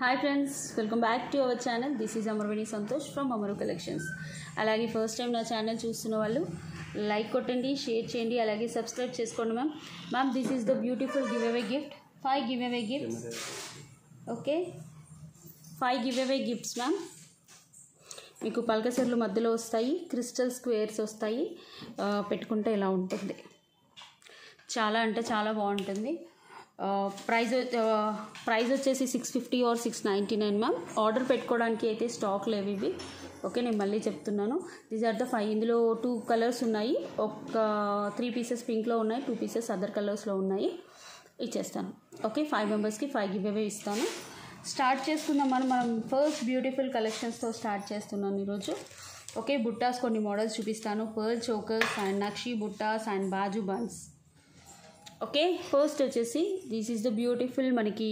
hi friends welcome back to our channel this is Amarveni Santosh from Amaru collections అలాగే first time నా channel చూస్తున్న వాళ్ళు like కొట్టండి షేర్ చేయండి అలాగే సబ్స్క్రైబ్ చేసుకోండి ma'am ma'am this is the beautiful give away gift five give away gifts okay five give away gifts ma'am మీకు పలకసర్లు మధ్యలో వస్తాయి క్రిస్టల్ స్క్వేర్స్ వస్తాయి ఆ, పెట్టుకుంటే ఇలా ఉంటుంది చాలా అంటే చాలా బాగుంటుంది ఆ, ప్రైస్ వ- ఆ, ప్రైస్ వచ్చేసి six fifty or six ninety nine ma'am order పెట్టుకోవడానికి అయితే స్టాక్ లేవు ఇవి ఓకే నేను మళ్ళీ చెప్తున్నాను దీస్ ఆర్ ద ఫైవ్ ఇందులో టూ కలర్స్ ఉన్నాయి ఒక త్రీ పీసెస్ పింక్లో ఉన్నాయి టూ పీసెస్ అదర్ కలర్స్లో ఉన్నాయి ఇచ్చేస్తాను ఓకే ఫైవ్ మెంబర్స్కి ఫైవ్ గివ్ అవే ఇస్తాను స్టార్ట్ చేసుకుందాం మనం మనం ఫస్ట్ బ్యూటిఫుల్ కలెక్షన్స్తో స్టార్ట్ చేస్తున్నాను ఈరోజు ఓకే బుట్టాస్ కొన్ని మోడల్స్ చూపిస్తాను pearl chokers and nakshi buttas and bajubans okay first వచ్చేసి దిస్ ఈజ్ ద బ్యూటిఫుల్ మనకి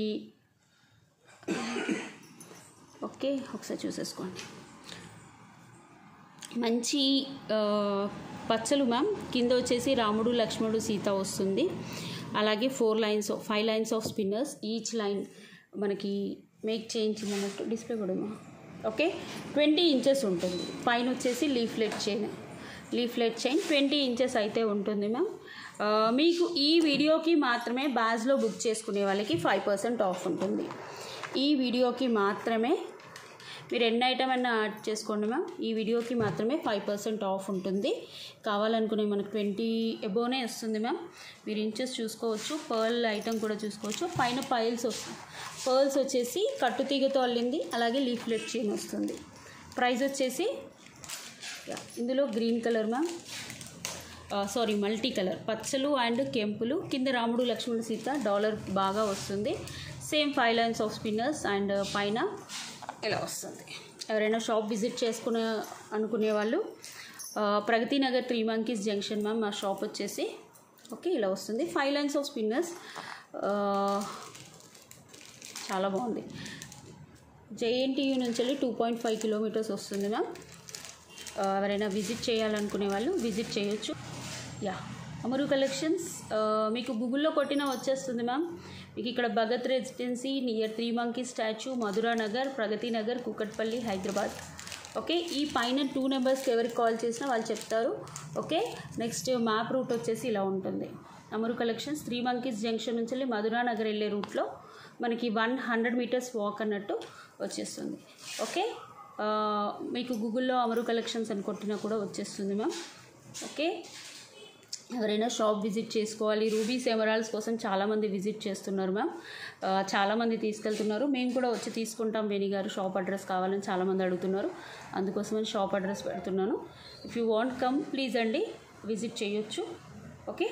ఓకే ఒకసారి చూసేసుకోండి మంచి ఆ, పచ్చలు మ్యామ్ కింద వచ్చేసి రాముడు లక్ష్మణుడు సీత వస్తుంది అలాగే four lines five lines of spinners each line మనకి మేక్ చేయించింది అన్నట్టు డిస్ప్లే కూడా మ్యామ్ ఓకే ట్వంటీ ఇంచెస్ ఉంటుంది పైన వచ్చేసి leaflet chain leaflet chain twenty inches అయితే ఉంటుంది మ్యామ్ ఆ, మీకు ఈ వీడియోకి మాత్రమే బ్యాజ్లో బుక్ చేసుకునే వాళ్ళకి ఫైవ్ పర్సెంట్ ఆఫ్ ఉంటుంది ఈ వీడియోకి మాత్రమే మీరు ఎన్ని ఐటమ్ అన్నా యాడ్ చేసుకోండి మ్యామ్ ఈ వీడియోకి మాత్రమే ఫైవ్ పర్సెంట్ ఆఫ్ ఉంటుంది కావాలనుకునే మనకు ట్వంటీ ఎబోనే వస్తుంది మ్యామ్ మీరు ఇంచెస్ చూసుకోవచ్చు పర్ల్ ఐటమ్ కూడా చూసుకోవచ్చు పైన పైల్స్ వస్తుంది పర్ల్స్ వచ్చేసి కట్టుతీగతో అల్లింది అలాగే లీఫ్లెట్ చైన్ వస్తుంది ప్రైస్ వచ్చేసి యా, ఇందులో green colour ma'am sorry multi colour పచ్చలు అండ్ కెంపులు కింద రాముడు లక్ష్మణుడు సీత డాలర్ బాగా వస్తుంది same five lines of spinners and పైన ఇలా వస్తుంది ఎవరైనా షాప్ విజిట్ చేసుకునే అనుకునే వాళ్ళు ఆ, Pragathi Nagar three monkeys junction ma'am మా షాప్ వచ్చేసి ఓకే ఇలా వస్తుంది ఫైవ్ లైన్స్ ఆఫ్ స్పిన్నర్స్ చాలా బాగుంది జేఎన్టీయూ నుంచి వెళ్ళి టూ పాయింట్ ఫైవ్ కిలోమీటర్స్ వస్తుంది మ్యామ్ ఆ, ఎవరైనా విజిట్ చేయాలనుకునే వాళ్ళు విజిట్ చేయొచ్చు యా అమరు కలెక్షన్స్ ఆ, మీకు గూగుల్లో కొట్టినా వచ్చేస్తుంది మ్యామ్ మీకు ఇక్కడ Bhagat residency near three monkey statue Madhura Nagar Pragathi Nagar Kukatpally Hyderabad okay ఈ పైన టూ నెంబర్స్కి ఎవరికి కాల్ చేసినా వాళ్ళు చెప్తారు ఓకే నెక్స్ట్ మ్యాప్ రూట్ వచ్చేసి ఇలా ఉంటుంది Amaru collections three monkeys junction నుంచి వెళ్ళి మధురా నగర్ వెళ్ళే రూట్లో మనకి వన్ హండ్రెడ్ మీటర్స్ వాక్ అన్నట్టు వచ్చేస్తుంది ఓకే ఆ, మీకు గూగుల్లో అమరు కలెక్షన్స్ అని కొట్టినా కూడా వచ్చేస్తుంది మ్యామ్ ఓకే ఎవరైనా షాప్ విజిట్ చేసుకోవాలి రూబీస్ ఎమరాల్స్ కోసం చాలామంది విజిట్ చేస్తున్నారు మ్యామ్ ఆ, చాలామంది తీసుకెళ్తున్నారు మేము కూడా వచ్చి తీసుకుంటాం వేణి గారు షాప్ అడ్రస్ కావాలని చాలామంది అడుగుతున్నారు అందుకోసమని షాప్ అడ్రస్ పెడుతున్నాను if you want come please అండి విజిట్ చేయొచ్చు okay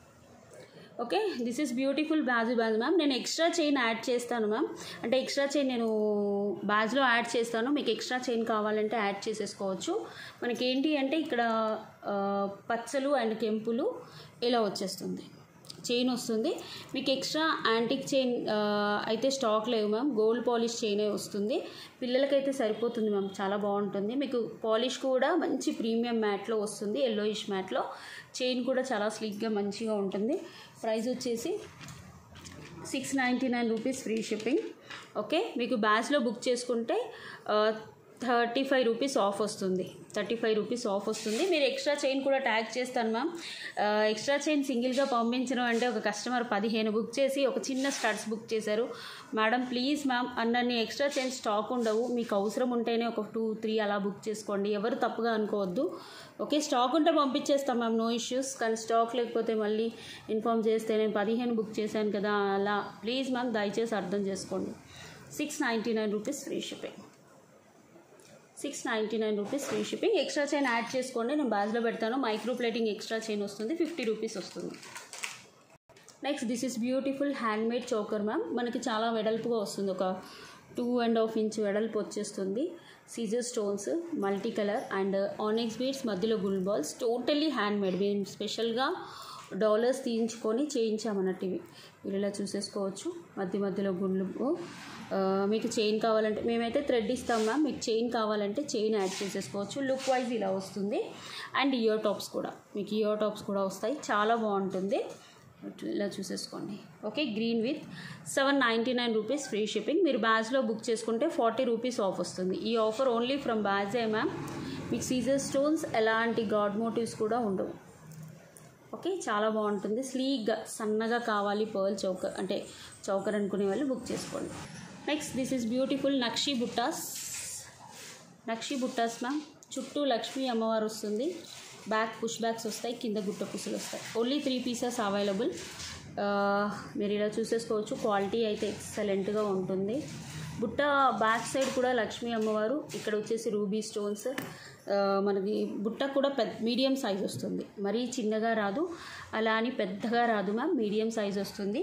okay this is beautiful batch batch ma'am నేను ఎక్స్ట్రా చైన్ యాడ్ చేస్తాను మ్యామ్ అంటే ఎక్స్ట్రా చైన్ నేను బ్యాజ్లో యాడ్ చేస్తాను మీకు ఎక్స్ట్రా చైన్ కావాలంటే యాడ్ చేసేసుకోవచ్చు మనకి ఏంటి అంటే ఇక్కడ ఆ, పచ్చలు అండ్ కెంపులు ఇలా వచ్చేస్తుంది చైన్ వస్తుంది మీకు ఎక్స్ట్రా యాంటిక్ చైన్ ఆ, అయితే స్టాక్ లేవు మ్యామ్ గోల్డ్ పాలిష్ చైనే వస్తుంది పిల్లలకైతే సరిపోతుంది మ్యామ్ చాలా బాగుంటుంది మీకు పాలిష్ కూడా మంచి ప్రీమియం మ్యాట్లో వస్తుంది ఎల్లోయిష్ మ్యాట్లో చైన్ కూడా చాలా స్లిక్గా మంచిగా ఉంటుంది ప్రైస్ వచ్చేసి six ninety nine rupees free shipping okay మీకు బ్యాచ్లో బుక్ చేసుకుంటే థర్టీ ఫైవ్ రూపీస్ ఆఫ్ వస్తుంది థర్టీ ఫైవ్ రూపీస్ ఆఫ్ వస్తుంది మీరు ఎక్స్ట్రా చైన్ కూడా ట్యాగ్ చేస్తాను మ్యామ్ ఎక్స్ట్రా చైన్ సింగిల్గా పంపించడం అంటే ఒక కస్టమర్ పదిహేను బుక్ చేసి ఒక చిన్న స్టడ్స్ బుక్ చేశారు మేడం ప్లీజ్ మ్యామ్ అన్నీ ఎక్స్ట్రా చైన్ స్టాక్ ఉండవు మీకు అవసరం ఉంటేనే ఒక టూ త్రీ అలా బుక్ చేసుకోండి ఎవరు తప్పుగా అనుకోవద్దు ఓకే స్టాక్ ఉంటే పంపించేస్తాం మ్యామ్ నో ఇష్యూస్ కానీ స్టాక్ లేకపోతే మళ్ళీ ఇన్ఫామ్ చేస్తే నేను పదిహేను బుక్ చేశాను కదా అలా ప్లీజ్ మ్యామ్ దయచేసి అర్థం చేసుకోండి six ninety nine rupees free shipping six ninety nine rupees free shipping extra chain add చేసుకోండి నేను బ్యాజ్లో పెడతాను మైక్రో ప్లేటింగ్ ఎక్స్ట్రా చైన్ వస్తుంది ఫిఫ్టీ రూపీస్ వస్తుంది next this is beautiful handmade choker ma'am మనకి చాలా వెడల్పుగా వస్తుంది ఒక టూ అండ్ హాఫ్ ఇంచ్ వెడల్పు వచ్చేస్తుంది Caesar stones multi colour and onyx beads మధ్యలో గుల్ బాల్స్ టోటల్లీ హ్యాండ్మేడ్ మేము స్పెషల్గా డాలర్స్ తీయించుకొని చేయించామన్నట్టు ఇవి మీరు ఇలా చూసేసుకోవచ్చు మధ్య మధ్యలో గుండ్లు ఆ, మీకు చైన్ కావాలంటే మేమైతే థ్రెడ్ ఇస్తాం మ్యామ్ మీకు చైన్ కావాలంటే చైన్ యాడ్ చేసేసుకోవచ్చు లుక్ వైజ్ ఇలా వస్తుంది అండ్ ఇయర్ టాప్స్ కూడా మీకు ఇయర్ టాప్స్ కూడా వస్తాయి చాలా బాగుంటుంది ఇలా చూసేసుకోండి okay green with seven ninety nine rupees free shipping మీరు బ్యాజ్లో బుక్ చేసుకుంటే ఫార్టీ రూపీస్ ఆఫ్ వస్తుంది ఈ ఆఫర్ ఓన్లీ ఫ్రమ్ బ్యాజే మ్యామ్ మీకు సీజర్ స్టోన్స్ ఎలాంటి గాడ్ మోటివ్స్ కూడా ఉండవు ఓకే చాలా బాగుంటుంది స్లీగ్గా సన్నగా కావాలి పర్ల్ చౌకర్ అంటే చౌకర్ అనుకునే వాళ్ళు బుక్ చేసుకోండి next this is beautiful nakshi buttas nakshi buttas ma'am చుట్టూ లక్ష్మీ అమ్మవారు వస్తుంది బ్యాక్ పుష్ బ్యాక్స్ వస్తాయి కింద గుట్ట పుసులు వస్తాయి ఓన్లీ త్రీ పీసెస్ అవైలబుల్ మీరు ఇలా చూసేసుకోవచ్చు క్వాలిటీ అయితే ఎక్సలెంట్గా ఉంటుంది బుట్ట బ్యాక్ సైడ్ కూడా లక్ష్మీ అమ్మవారు ఇక్కడ వచ్చేసి రూబీ స్టోన్స్ ఆ, మనకి బుట్ట కూడా పెద్ద మీడియం సైజ్ వస్తుంది మరీ చిన్నగా రాదు అలా అని పెద్దగా రాదు మ్యామ్ మీడియం సైజ్ వస్తుంది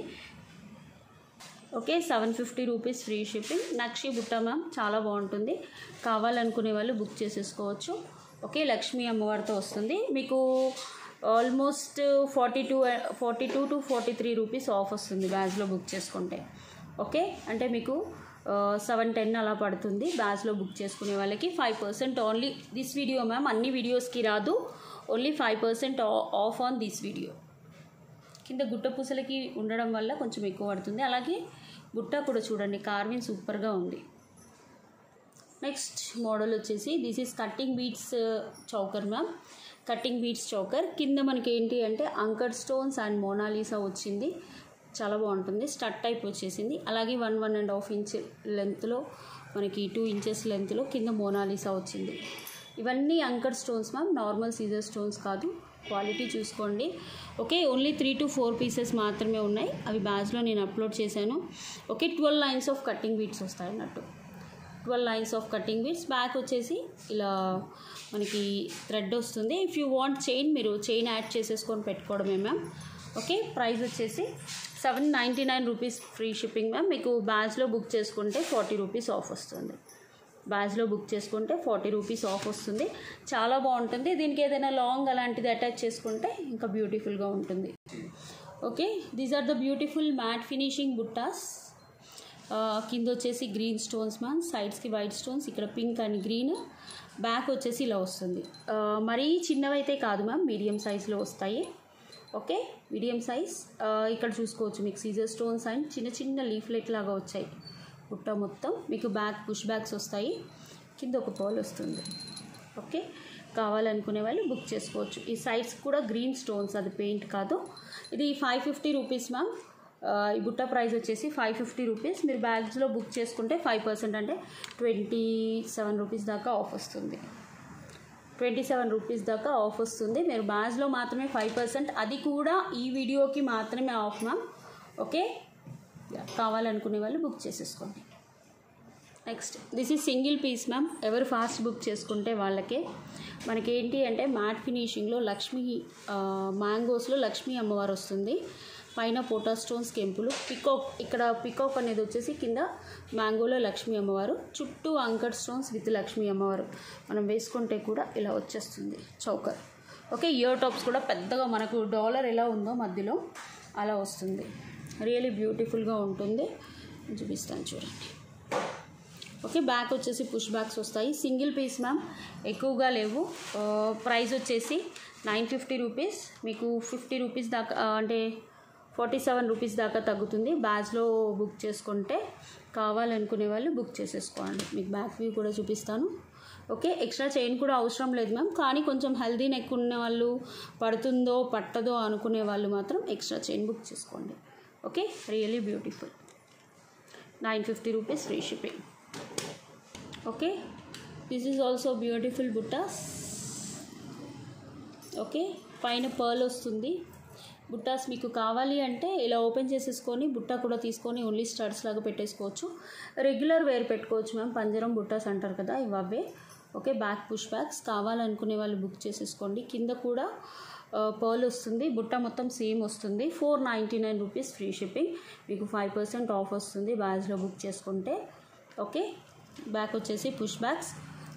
okay seven fifty rupees free shipping nakshi butta ma'am చాలా బాగుంటుంది కావాలనుకునే వాళ్ళు బుక్ చేసేసుకోవచ్చు ఓకే లక్ష్మీ అమ్మవారితో వస్తుంది మీకు almost forty two forty two to forty three rupees off వస్తుంది బ్యాగ్లో బుక్ చేసుకుంటే ఓకే అంటే మీకు సెవెన్ టెన్ అలా పడుతుంది బ్యాగ్లో బుక్ చేసుకునే వాళ్ళకి five percent only this video ma'am అన్ని వీడియోస్కి రాదు only five percent off on this video కింద గుట్ట పూసలకి ఉండడం వల్ల కొంచెం ఎక్కువ పడుతుంది అలాగే బుట్ట కూడా చూడండి కార్వింగ్ సూపర్గా ఉంది నెక్స్ట్ మోడల్ వచ్చేసి this is cutting beads choker ma'am cutting beads choker కింద మనకి ఏంటి అంటే అంకర్ స్టోన్స్ అండ్ మోనాలీసా వచ్చింది చాలా బాగుంటుంది స్టట్ టైప్ వచ్చేసింది అలాగే one one and half inch లెంత్లో మనకి టూ ఇంచెస్ లెంత్లో కింద మోనాలీసా వచ్చింది ఇవన్నీ uncut stones ma'am normal Caesar stones కాదు క్వాలిటీ చూసుకోండి okay only three to four pieces మాత్రమే ఉన్నాయి అవి బ్యాచ్లో నేను అప్లోడ్ చేశాను okay twelve lines of cutting beads వస్తాయి అన్నట్టు twelve lines of cutting beads back వచ్చేసి ఇలా మనకి థ్రెడ్ వస్తుంది ఇఫ్ యూ వాంట్ చైన్ మీరు చైన్ యాడ్ చేసేసుకొని పెట్టుకోవడమే మ్యామ్ ఓకే ప్రైస్ వచ్చేసి seven ninety nine rupees free shipping ma'am మీకు బ్యాచ్లో బుక్ చేసుకుంటే ఫార్టీ రూపీస్ ఆఫ్ వస్తుంది బ్యాచ్లో బుక్ చేసుకుంటే ఫార్టీ రూపీస్ ఆఫ్ వస్తుంది చాలా బాగుంటుంది దీనికి ఏదైనా లాంగ్ అలాంటిది అటాచ్ చేసుకుంటే ఇంకా బ్యూటిఫుల్గా ఉంటుంది okay these are the beautiful matte finishing buttas ఆ, కింద వచ్చేసి గ్రీన్ స్టోన్స్ మ్యామ్ సైడ్స్కి వైట్ స్టోన్స్ ఇక్కడ పింక్ అండ్ గ్రీన్ బ్యాక్ వచ్చేసి ఇలా వస్తుంది ఆ, మరీ చిన్నవైతే కాదు మ్యామ్ మీడియం సైజులో వస్తాయి ఓకే మీడియం సైజ్ ఆ, ఇక్కడ చూసుకోవచ్చు మీకు సీజర్ స్టోన్స్ అండ్ చిన్న చిన్న లీఫ్లెట్ లాగా వచ్చాయి బుట్ట మొత్తం మీకు బ్యాక్ పుష్ బ్యాగ్స్ వస్తాయి కింద ఒక పోల్ వస్తుంది ఓకే కావాలనుకునే వాళ్ళు బుక్ చేసుకోవచ్చు ఈ సైడ్స్ కూడా గ్రీన్ స్టోన్స్ అది పెయింట్ కాదు ఇది ఫైవ్ ఫిఫ్టీ రూపీస్ మ్యామ్ ఆ, ఈ బుట్ట ప్రైస్ వచ్చేసి ఫైవ్ ఫిఫ్టీ రూపీస్ మీరు బ్యాగ్స్లో బుక్ చేసుకుంటే ఫైవ్ పర్సెంట్ అంటే ట్వంటీ సెవెన్ రూపీస్ దాకా ఆఫ్ వస్తుంది ట్వంటీ సెవెన్ రూపీస్ దాకా ఆఫ్ వస్తుంది మీరు బ్యాగ్స్లో మాత్రమే ఫైవ్ పర్సెంట్ అది కూడా ఈ వీడియోకి మాత్రమే ఆఫ్ మ్యామ్ ఓకే కావాలనుకునే వాళ్ళు బుక్ చేసేసుకోండి next this is single piece ma'am ఎవరు ఫాస్ట్ బుక్ చేసుకుంటే వాళ్ళకే మనకి ఏంటి అంటే మ్యాట్ ఫినిషింగ్లో లక్ష్మీ మ్యాంగోస్లో లక్ష్మీ అమ్మవారు వస్తుంది పైన పోటా స్టోన్స్ కెంపులు పికాక్ ఇక్కడ పికాక్ అనేది వచ్చేసి కింద మ్యాంగోలో లక్ష్మీ అమ్మవారు చుట్టూ అంకర్ స్టోన్స్ విత్ లక్ష్మీ అమ్మవారు మనం వేసుకుంటే కూడా ఇలా వచ్చేస్తుంది చౌకర్ ఓకే ఇయర్ టాప్స్ కూడా పెద్దగా మనకు డాలర్ ఎలా ఉందో మధ్యలో అలా వస్తుంది రియలీ బ్యూటిఫుల్గా ఉంటుంది చూపిస్తాను చూడండి ఓకే బ్యాక్ వచ్చేసి పుష్ బ్యాక్స్ వస్తాయి సింగిల్ పీస్ మ్యామ్ ఎక్కువగా లేవు ఆ, ప్రైస్ వచ్చేసి నైన్ ఫిఫ్టీ రూపీస్ మీకు ఫిఫ్టీ రూపీస్ దాకా ఆ, అంటే ఫార్టీ సెవెన్ రూపీస్ దాకా తగ్గుతుంది బ్యాగ్లో బుక్ చేసుకుంటే కావాలనుకునే వాళ్ళు బుక్ చేసేసుకోండి మీకు బ్యాక్ వ్యూ కూడా చూపిస్తాను ఓకే ఎక్స్ట్రా చైన్ కూడా అవసరం లేదు మ్యామ్ కానీ కొంచెం హెల్దీ నెక్ ఉన్న వాళ్ళు పడుతుందో పట్టదో అనుకునే వాళ్ళు మాత్రం ఎక్స్ట్రా చైన్ బుక్ చేసుకోండి okay really beautiful nine fifty rupees free shipping okay this is also beautiful buttas okay పైన పర్ల్ వస్తుంది బుట్టాస్ మీకు కావాలి అంటే ఇలా ఓపెన్ చేసేసుకొని బుట్ట కూడా తీసుకొని ఓన్లీ స్టడ్స్ లాగా పెట్టేసుకోవచ్చు రెగ్యులర్ వేర్ పెట్టుకోవచ్చు మ్యామ్ పంజరం బుట్టాస్ అంటారు కదా ఇవి అవే ఓకే బ్యాక్ పుష్ బ్యాగ్స్ కావాలనుకునే వాళ్ళు బుక్ చేసేసుకోండి కింద కూడా పర్ల్ వస్తుంది బుట్ట మొత్తం సేమ్ వస్తుంది four ninety nine rupees free shipping మీకు ఫైవ్ పర్సెంట్ ఆఫ్ వస్తుంది బ్యాగ్స్లో బుక్ చేసుకుంటే ఓకే బ్యాక్ వచ్చేసి పుష్ బ్యాగ్స్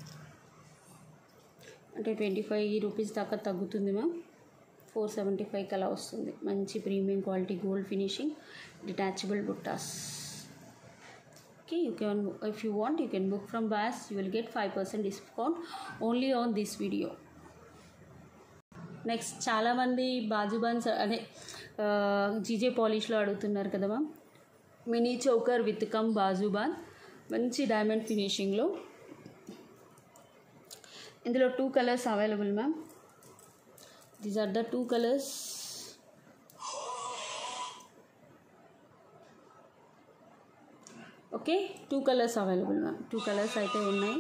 అంటే ట్వంటీ ఫైవ్ రూపీస్ దాకా తగ్గుతుంది మ్యామ్ ఫోర్ సెవెంటీ ఫైవ్కి అలా వస్తుంది మంచి premium quality gold finishing detachable buttas okay you can if you want you can book from batch you will get five percent discount only on this video next చాలామంది bajubans అదే జీజే పాలిష్లో అడుగుతున్నారు కదా ma'am mini choker with come bajuban మంచి diamond ఫినిషింగ్లో ఇందులో two colours available ma'am these are the two colours okay two colours available ma'am two colours అయితే ఉన్నాయి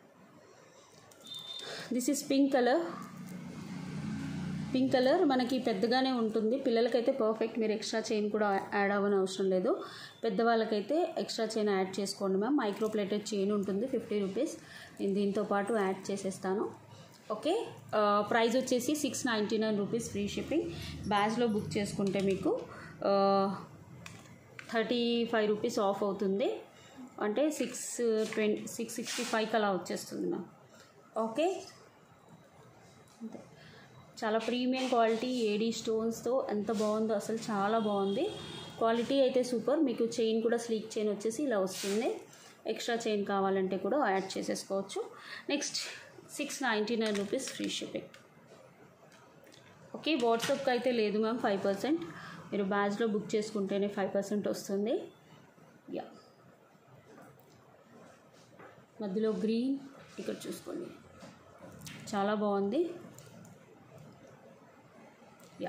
this is pink colour pink colour మనకి పెద్దగానే ఉంటుంది పిల్లలకైతే పర్ఫెక్ట్ మీరు ఎక్స్ట్రా చైన్ కూడా యాడ్ అవ్వని అవసరం లేదు పెద్దవాళ్ళకైతే ఎక్స్ట్రా చైన్ యాడ్ చేసుకోండి మ్యామ్ మైక్రో ప్లేటెడ్ చైన్ ఉంటుంది ఫిఫ్టీ రూపీస్ నేను దీంతో పాటు యాడ్ చేసేస్తాను ఓకే ప్రైస్ వచ్చేసి six ninety nine rupees free shipping బ్యాచ్లో బుక్ చేసుకుంటే మీకు థర్టీ ఫైవ్ రూపీస్ ఆఫ్ అవుతుంది అంటే సిక్స్ ట్వంటీ సిక్స్ సిక్స్టీ ఫైవ్కి అలా వచ్చేస్తుంది మ్యామ్ ఓకే అంతే చాలా ప్రీమియం క్వాలిటీ ఏడీ స్టోన్స్తో ఎంత బాగుందో అసలు చాలా బాగుంది క్వాలిటీ అయితే సూపర్ మీకు చైన్ కూడా స్లీక్ చైన్ వచ్చేసి ఇలా వస్తుంది ఎక్స్ట్రా చైన్ కావాలంటే కూడా యాడ్ చేసేసుకోవచ్చు next six ninety nine rupees free shipping okay వాట్సాప్కి అయితే లేదు మ్యామ్ ఫైవ్ పర్సెంట్ మీరు బ్యాచ్లో బుక్ చేసుకుంటేనే ఫైవ్ పర్సెంట్ వస్తుంది యా మధ్యలో గ్రీన్ ఇక్కడ చూసుకోండి చాలా బాగుంది yeah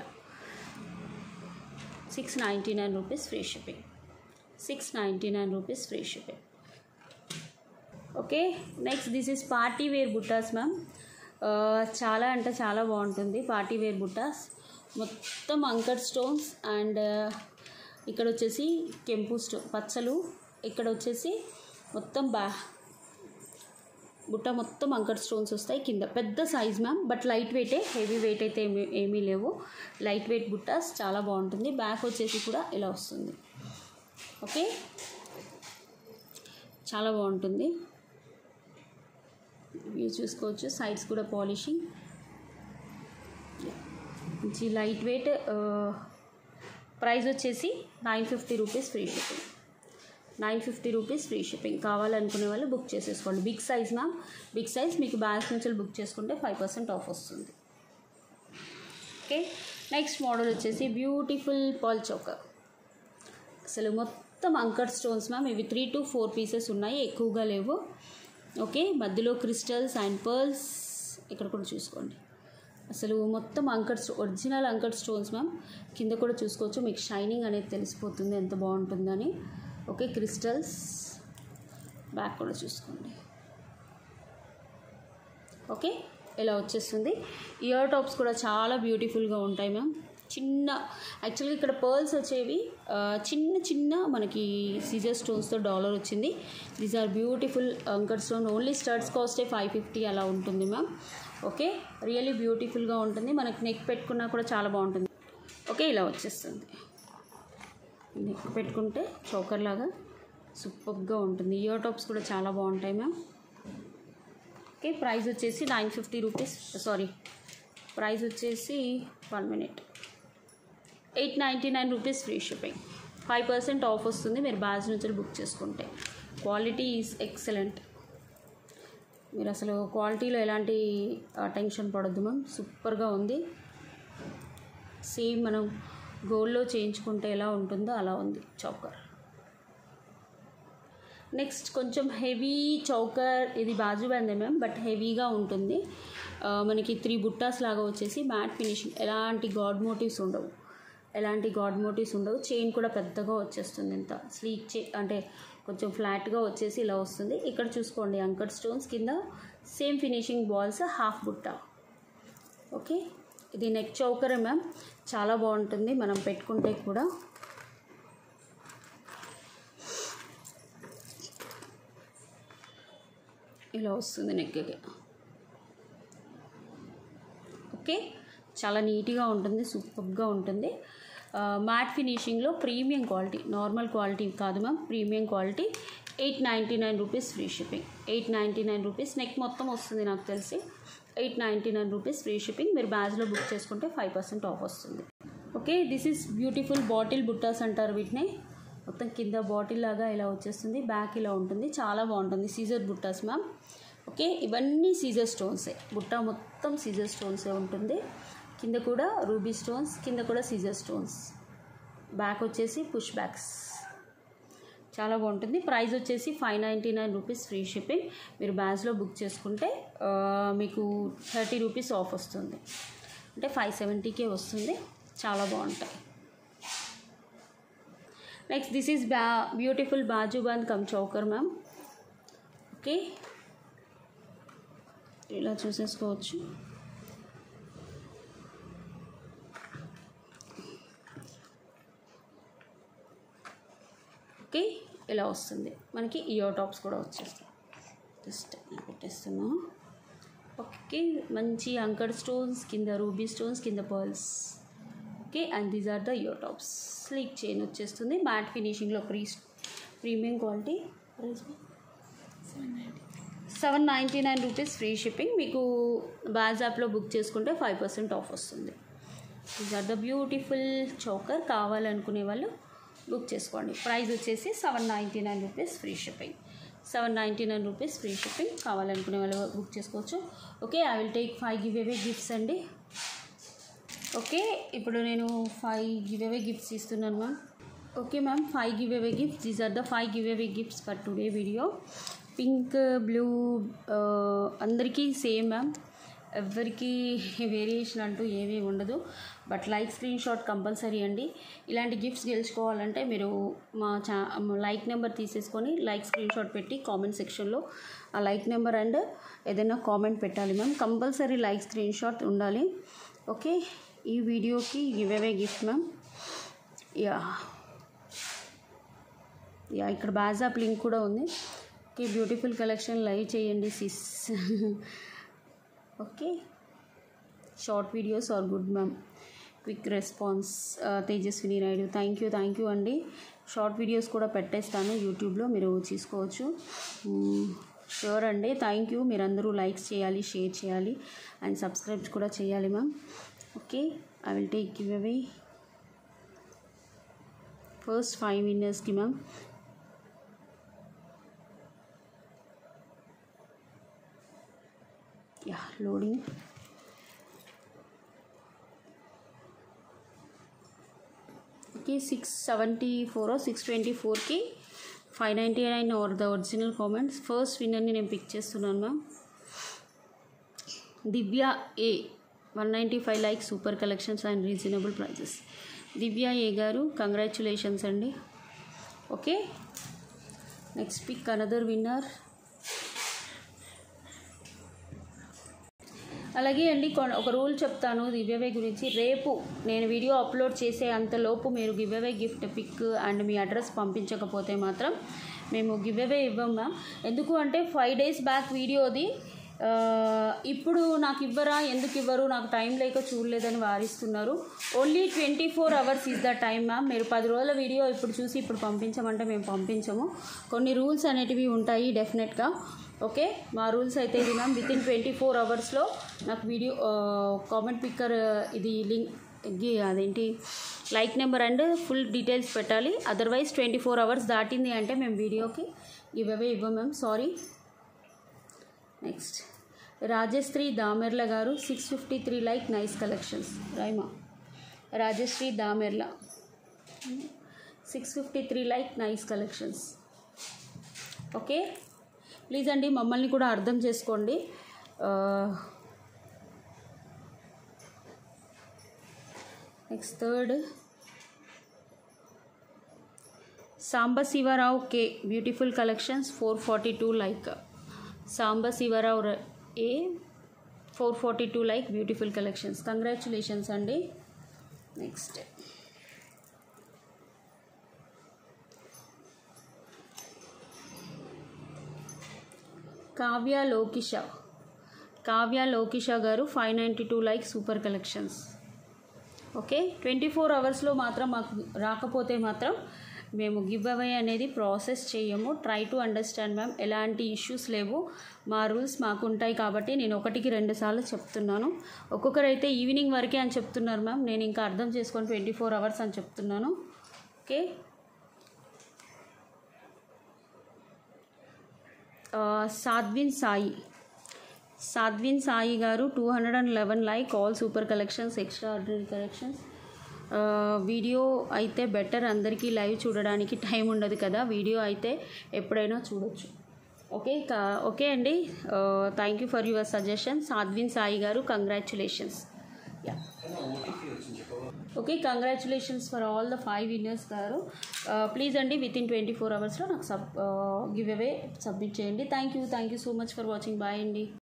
six ninety nine rupees free shipping six ninety nine rupees free shipping okay next this is party wear buttas ma'am చాలా అంటే చాలా బాగుంటుంది పార్టీ వేర్ బుట్టాస్ మొత్తం అంకర్ స్టోన్స్ అండ్ ఇక్కడ వచ్చేసి కెంపు స్టో పచ్చలు ఇక్కడ వచ్చేసి మొత్తం బా బుట్ట మొత్తం అంకర్ స్టోన్స్ వస్తాయి కింద పెద్ద సైజ్ మ్యామ్ బట్ లైట్ వెయిటే హెవీ వెయిట్ అయితే ఏమీ ఏమీ లేవు లైట్ వెయిట్ బుట్టాస్ చాలా బాగుంటుంది బ్యాక్ వచ్చేసి కూడా ఇలా వస్తుంది ఓకే చాలా బాగుంటుంది ఇవి చూసుకోవచ్చు సైడ్స్ కూడా పాలిషింగ్ మంచి లైట్ వెయిట్ ప్రైస్ వచ్చేసి nine fifty rupees free shipping nine fifty rupees free shipping కావాలనుకునే వాళ్ళు బుక్ చేసేసుకోండి big size ma'am big size మీకు బ్యాగ్స్ నుంచి బుక్ చేసుకుంటే ఫైవ్ పర్సెంట్ ఆఫ్ వస్తుంది ఓకే నెక్స్ట్ మోడల్ వచ్చేసి బ్యూటిఫుల్ పాల్ చౌకర్ అసలు మొత్తం అంకర్ స్టోన్స్ మ్యామ్ ఇవి త్రీ టు ఫోర్ పీసెస్ ఉన్నాయి ఎక్కువగా లేవు ఓకే మధ్యలో క్రిస్టల్స్ అండ్ పర్ల్స్ ఇక్కడ కూడా చూసుకోండి అసలు మొత్తం uncut original uncut stones ma'am కింద కూడా చూసుకోవచ్చు మీకు షైనింగ్ అనేది తెలిసిపోతుంది ఎంత బాగుంటుందని ఓకే క్రిస్టల్స్ బ్యాక్ కూడా చూసుకోండి ఓకే ఇలా వచ్చేస్తుంది ఇయర్ టాప్స్ కూడా చాలా బ్యూటిఫుల్గా ఉంటాయి మ్యామ్ చిన్న యాక్చువల్గా ఇక్కడ పర్ల్స్ వచ్చేవి ఆ, చిన్న చిన్న మనకి సీజర్ స్టోన్స్తో డాలర్ వచ్చింది these are beautiful uncut stone only starts కాస్టే ఫైవ్ ఫిఫ్టీ అలా ఉంటుంది మ్యామ్ ఓకే రియల్లీ బ్యూటిఫుల్గా ఉంటుంది మనకి నెక్ పెట్టుకున్నా కూడా చాలా బాగుంటుంది ఓకే ఇలా వచ్చేస్తుంది నెక్ పెట్టుకుంటే చౌకర్ లాగా సూపర్గా ఉంటుంది ఇయర్ టాప్స్ కూడా చాలా బాగుంటాయి మ్యామ్ ఓకే ప్రైస్ వచ్చేసి nine fifty rupees sorry price వచ్చేసి one minute eight ninety nine rupees free shipping five percent off వస్తుంది మీరు బ్యాచ్ నుంచి బుక్ చేసుకుంటే క్వాలిటీ ఈజ్ ఎక్సలెంట్ మీరు అసలు క్వాలిటీలో ఎలాంటి టెన్షన్ పడొద్దు మ్యామ్ సూపర్గా ఉంది సేమ్ మనం గోల్డ్లో చేయించుకుంటే ఎలా ఉంటుందో అలా ఉంది చౌకర్ నెక్స్ట్ కొంచెం హెవీ చౌకర్ ఇది బాజు బందే మ్యామ్ బట్ హెవీగా ఉంటుంది ఆ, మనకి త్రీ బుట్టాస్ లాగా వచ్చేసి మ్యాట్ ఫినిషింగ్ ఎలాంటి గాడ్ మోటివ్స్ ఉండవు ఎలాంటి గాడ్ మోటివ్స్ ఉండవు చైన్ కూడా పెద్దగా వచ్చేస్తుంది ఇంత స్లీక్ చే అంటే కొంచెం ఫ్లాట్గా వచ్చేసి ఇలా వస్తుంది ఇక్కడ చూసుకోండి అంకర్ స్టోన్స్ కింద same finishing balls half butta okay ఇది నెక్ చౌకర్ మ్యామ్ చాలా బాగుంటుంది మనం పెట్టుకుంటే కూడా ఇలా వస్తుంది నెక్కి ఓకే చాలా నీట్గా ఉంటుంది సూపర్గా ఉంటుంది మ్యాట్ ఫినిషింగ్లో ప్రీమియం క్వాలిటీ నార్మల్ క్వాలిటీ కాదు ma'am premium quality eight ninety nine rupees free shipping eight ninety nine rupees neck మొత్తం వస్తుంది నాకు తెలిసి eight ninety nine rupees free shipping మీరు బ్యాచ్లో బుక్ చేసుకుంటే ఫైవ్ పర్సెంట్ ఆఫ్ వస్తుంది okay this is beautiful bottle బుట్టాస్ అంటారు వీటిని మొత్తం కింద బాటిల్ లాగా ఇలా వచ్చేస్తుంది బ్యాక్ ఇలా ఉంటుంది చాలా బాగుంటుంది సీజర్ బుట్టాస్ మ్యామ్ ఓకే ఇవన్నీ సీజర్ స్టోన్సే బుట్ట మొత్తం సీజర్ స్టోన్సే ఉంటుంది కింద కూడా రూబీ స్టోన్స్ కింద కూడా సీజర్ స్టోన్స్ బ్యాక్ వచ్చేసి పుష్ బ్యాక్స్ చాలా బాగుంటుంది ప్రైస్ వచ్చేసి five ninety nine rupees free shipping మీరు బ్యాగ్స్లో బుక్ చేసుకుంటే ఆ, మీకు థర్టీ రూపీస్ ఆఫ్ వస్తుంది అంటే ఫైవ్ సెవెంటీకే వస్తుంది చాలా బాగుంటాయి నెక్స్ట్ దిస్ ఈజ్ బ్యా బ్యూటిఫుల్ బాజుబాన్ కమ్ చౌకర్ మ్యామ్ ఓకే ఇలా చూసేసుకోవచ్చు ఓకే ఇలా వస్తుంది మనకి ఇయర్ టాప్స్ కూడా వచ్చేస్తాయి జస్ట్ నేను పెట్టేస్తున్నా ఓకే మంచి అంకర్ స్టోన్స్ కింద రూబీ స్టోన్స్ కింద pearls okay and these are the ear tops sleek chain వచ్చేస్తుంది మ్యాట్ ఫినిషింగ్లో ప్రీ premium quality seven ninety nine rupees free shipping మీకు బాజ్ యాప్లో బుక్ చేసుకుంటే ఫైవ్ పర్సెంట్ ఆఫ్ వస్తుంది these are the beautiful choker కావాలనుకునే వాళ్ళు బుక్ చేసుకోండి ప్రైస్ వచ్చేసి seven ninety nine rupees free shipping seven ninety nine rupees free shipping కావాలనుకునే వాళ్ళు బుక్ చేసుకోవచ్చు okay I will take five give away gifts అండి okay ఇప్పుడు నేను ఫైవ్ గివ్ అవే గిఫ్ట్స్ ఇస్తున్నాను ma'am okay ma'am five give away gifts these are the five give away gifts for today video pink blue అందరికీ same ma'am ఎవరికి variation అంటూ ఏమీ ఉండదు but like screen shot compulsory అండి ఇలాంటి gifts గెలుచుకోవాలంటే మీరు మా చా లైక్ నెంబర్ తీసేసుకొని లైక్ స్క్రీన్ షాట్ పెట్టి కామెంట్ సెక్షన్లో ఆ లైక్ నెంబర్ అండ్ ఏదైనా కామెంట్ పెట్టాలి ma'am compulsory like screen shot ఉండాలి ఓకే ఈ వీడియోకి give away gift ma'am yeah yeah ఇక్కడ బాజాప్ లింక్ కూడా ఉంది ఓకే బ్యూటిఫుల్ కలెక్షన్ లైవ్ చేయండి sis okay short videos are good ma'am quick response Tejaswini Naidu thank you thank you అండి షార్ట్ వీడియోస్ కూడా పెట్టేస్తాను యూట్యూబ్లో మీరు చూసుకోవచ్చు షూర్ అండి థ్యాంక్ యూ మీరందరూ లైక్స్ చేయాలి షేర్ చేయాలి అండ్ సబ్స్క్రైబ్ కూడా చేయాలి ma'am okay I will take give away first five విన్నర్స్కి ma'am yeah loading okay six seventy four six twenty ఫోర్కి five ninety nine are the original comments first విన్నర్ని నేను pick చేస్తున్నాను ma'am Divya A one ninety five like super collections and reasonable prices Divya A గారు congratulations అండి okay next pick another winner అలాగే అండి కొ- ఒక రూల్ చెప్తాను గివ్అవే గురించి రేపు నేను వీడియో అప్లోడ్ చేసే అంతలోపు మీరు గివ్అవే గిఫ్ట్ పిక్ అండ్ మీ అడ్రస్ పంపించకపోతే మాత్రం మేము గివ్అవే ఇవ్వం మ్యామ్ ఎందుకు అంటే ఫైవ్ డేస్ బ్యాక్ వీడియోది ఆ, ఇప్పుడు నాకు ఇవ్వరా ఎందుకు ఇవ్వరు నాకు టైం లేక చూడలేదని వారిస్తున్నారు only twenty four hours is the time ma'am మీరు పది రోజుల వీడియో ఇప్పుడు చూసి ఇప్పుడు పంపించమంటే మేము పంపించము కొన్ని రూల్స్ అనేటివి ఉంటాయి డెఫినెట్గా ఓకే మా రూల్స్ అయితే ఇది ma'am within twenty four అవర్స్లో నాకు వీడియో కామెంట్ పిక్కర్ ఇది లింక్ గి- అదేంటి like number and full details పెట్టాలి అదర్వైజ్ ట్వంటీ ఫోర్ అవర్స్ దాటింది అంటే మేము వీడియోకి ఇవే ఇవ్వం ma'am sorry next Rajashree Damerla గారు six fifty three like nice collections Raima Rajashree Damerla six fifty three like nice collections okay please అండి మమ్మల్ని కూడా అర్థం చేసుకోండి next third Samba Sivarao K beautiful collections four forty two like Samba Sivarao ర- A four forty two like beautiful collections congratulations అండి next Kavya Lokisha Kavya Lokisha గారు five ninety two like super collections okay twenty four అవర్స్లో మాత్రం మాకు రాకపోతే మాత్రం మేము గివ్ అవే అనేది ప్రాసెస్ చేయము ట్రై టు అండర్స్టాండ్ మ్యామ్ ఎలాంటి ఇష్యూస్ లేవు మా రూల్స్ మాకు ఉంటాయి కాబట్టి నేను ఒకటికి రెండు సార్లు చెప్తున్నాను ఒక్కొక్కరైతే ఈవినింగ్ వరకే అని చెప్తున్నారు మ్యామ్ నేను ఇంకా అర్థం చేసుకొని ట్వంటీ ఫోర్ అవర్స్ అని చెప్తున్నాను ఓకే ఆ, సాధ్విన్ సాయి సాధ్విన్ సాయి గారు two hundred and eleven like all super collections extraordinary collections video అయితే బెటర్ అందరికీ లైవ్ చూడడానికి టైం ఉండదు కదా వీడియో అయితే ఎప్పుడైనా చూడొచ్చు ఓకే కా- ఓకే అండి thank you for your suggestion Sadhwin Sai గారు congratulations yeah okay congratulations for all the five winners గారు ప్లీజ్ అండి విత్ ఇన్ ట్వంటీ ఫోర్ అవర్స్లో నాకు సబ్ గివ్ అవే సబ్మిట్ చేయండి thank you thank you so much for watching bye అండి